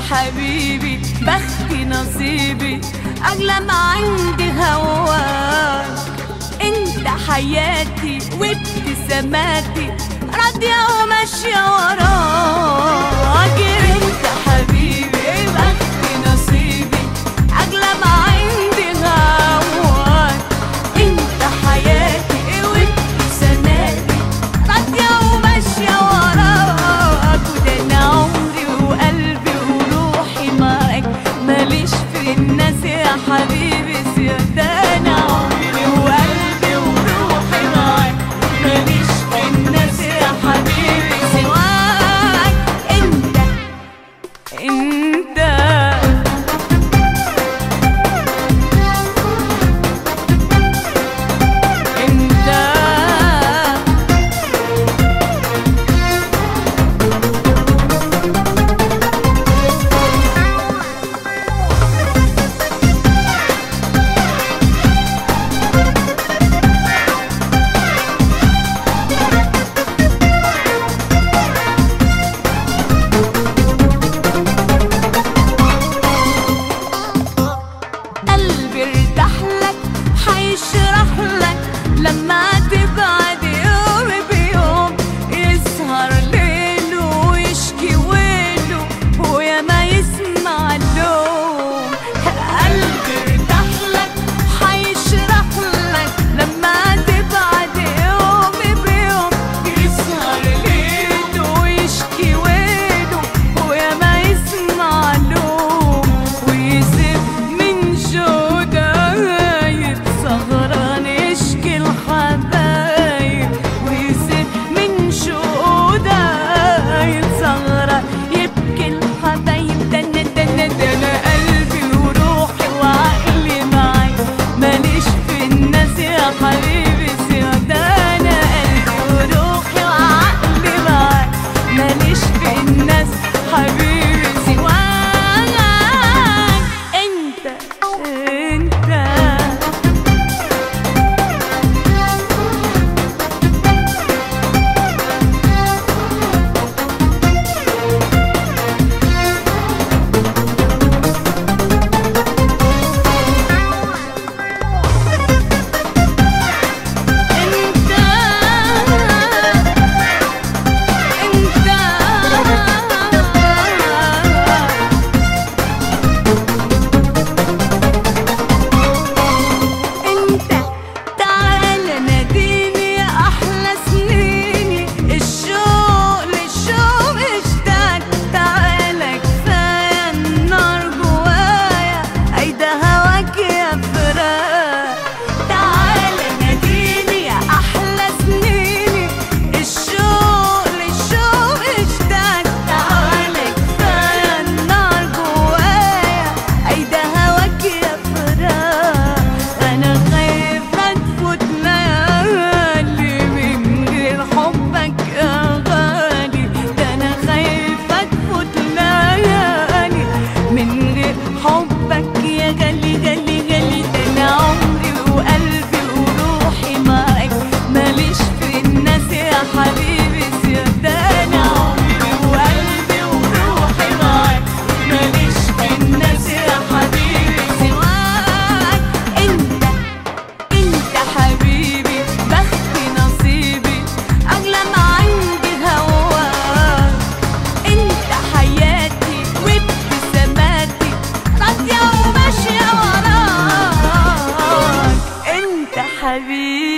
حبيبي بختي نصيبي أغلى ما عندي هواك انت حياتي وابتساماتي راضية وماشية وراك انت حبيبي بختي نصيبي أغلى ما عندي هواك انت حياتي وابتساماتي راضية وماشية وراك وده أنا عمري وقلبي وروحي معاك ماليش في الناس يا حبيبي زيادة أنا عمري وقلبي وروحي معاك ماليش في الناس يا حبيبي سواك انت انت انت قلبي ارتاح لك حيشرح لك لما تبعد يوم بيوم يسهر ليله ويشكي ويله ويا ما يسمع اللوم قلبي ارتاح لك حيشرح لك لما تبعد يوم بيوم يسهر ليله ويشكي ويله ويا ما يسمع اللوم ويسيب من جدايب سهران يشكي الحبايب ويسيب من جدايب سهران يبكي الحبايب ده انا ده انا ده انا قلبي وروحي وعقلي معاك ماليش في الناس يا حبيبي زيادة انا قلبي وروحي وعقلي معاك ماليش في الناس حبيبي سواك انت انت انت انت انت تعال ناديني يا احلى سنيني الشوق للشوق اشتاق تعال كفايه النار جوايا ايده هواك يا فراق تعال ناديني يا احلى سنيني الشوق للشوق اشتاق تعال كفايه النار جوايا ايده هواك يا فراق انا خايفه تفوت ليالي من غير حبك يا غالي ده انا خايفه تفوت ليالي من غير حبك يا غالي غالي غالي ده انا عمري وقلبي وروحي معاك ماليش في الناس يا حبيبي زيادة انا عمري وقلبي وروحي معاك ماليش في الناس يا حبيبي سواك انت انت حبيبي بختي نصيبي اغلى ما عندي هواك انت حياتي وابتساماتي راضية وماشية وراك انت حبيبي